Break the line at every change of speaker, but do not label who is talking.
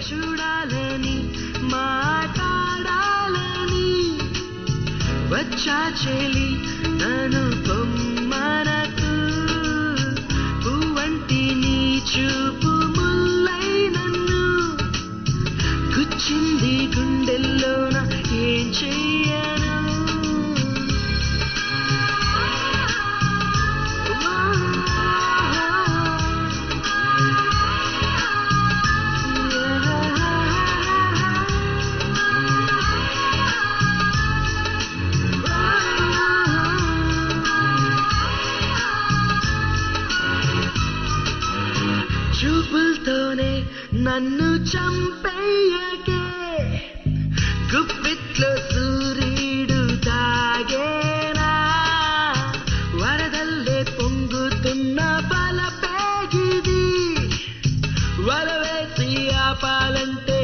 చూడాలని మాట్లాడాలని వచ్చా చెలి నన్ను పొమ్మనకు పువ్వంటి నీ చూపు ముల్లై నన్ను గుచ్చింది గుండెల్లోన ఏం చెయ్యను చూపులతోనే నన్ను చంపేయకే గుప్పిట్లో సూర్యుడు తాగేనా వరదల్లే పొంగుతున్న బల పేగిది వలవేసి ఆపాలంటే